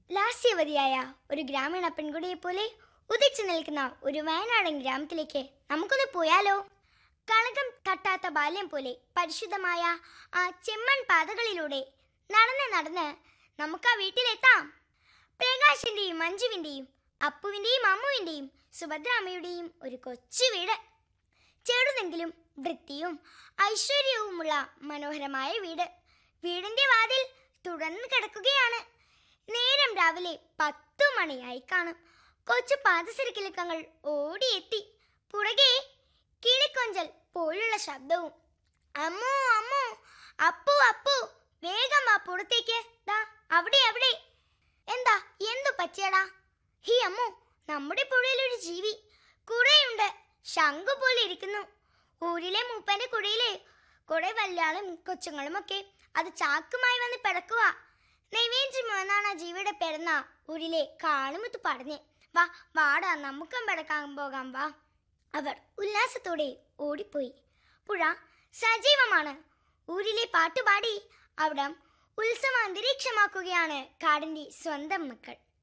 ലാസ്യവതിയായ ഒരു ഗ്രാമീണ പെൺകുടിയെ പോലെ ഉദിച്ചു നിൽക്കുന്ന ഒരു വയനാടൻ ഗ്രാമത്തിലേക്ക് നമുക്കൊന്ന് പോയാലോ കളകം തട്ടാത്ത ബാല്യം പോലെ പരിശുദ്ധമായ ആ ചെമ്മൺ പാതകളിലൂടെ നടന്ന് നടന്ന് നമുക്ക് ആ വീട്ടിലെത്താം പ്രകാശിന്റെയും മഞ്ജുവിന്റെയും അപ്പുവിന്റെയും അമ്മുവിന്റെയും സുഭദ്രാമ്മയുടെയും ഒരു കൊച്ചു വീട് ചെറുതെങ്കിലും വൃത്തിയും ഐശ്വര്യവുമുള്ള മനോഹരമായ വീട് വീടിന്റെ വാതിൽ തുറന്നു കിടക്കുകയാണ് നേരം രാവിലെ പത്തു മണിയായി കാണും കൊച്ചു പാദസരക്കിലുക്കങ്ങൾ ഓടിയെത്തി പുറകെ കിളിക്കൊഞ്ചൽ പോലുള്ള ശബ്ദവും അമ്മോ അമ്മോ അപ്പു അപ്പു വേഗം വാ പുറത്തേക്ക് ദാ അവിടെ അവിടെ എന്താ എന്തു പറ്റിയടാ ഹി അമ്മു നമ്മുടെ പുഴയിൽ ഒരു ജീവി കുറേയുണ്ട് ശംഖു പോലെ ഇരിക്കുന്നു ഊരിലെ മൂപ്പന്റെ കുഴയിലെ കുറെ വല്യാളും കൊച്ചുങ്ങളും ഒക്കെ അത് ചാക്കുമായി വന്ന് പിടക്കുക നൈവേദ്യം എന്നാണ് ആ ജീവിയുടെ പിറന്ന ഊരിലെ കാളുമുത്ത് പറഞ്ഞ് വാ വാടാ നമുക്കും പിടക്കാൻ പോകാം വാ അവർ ഉല്ലാസത്തോടെ ഓടിപ്പോയി പുഴ സജീവമാണ് ഊരിലെ പാട്ടുപാടി അവിടം ഉത്സവ അന്തരീക്ഷമാക്കുകയാണ് കാടിന്റെ സ്വന്തം മക്കൾ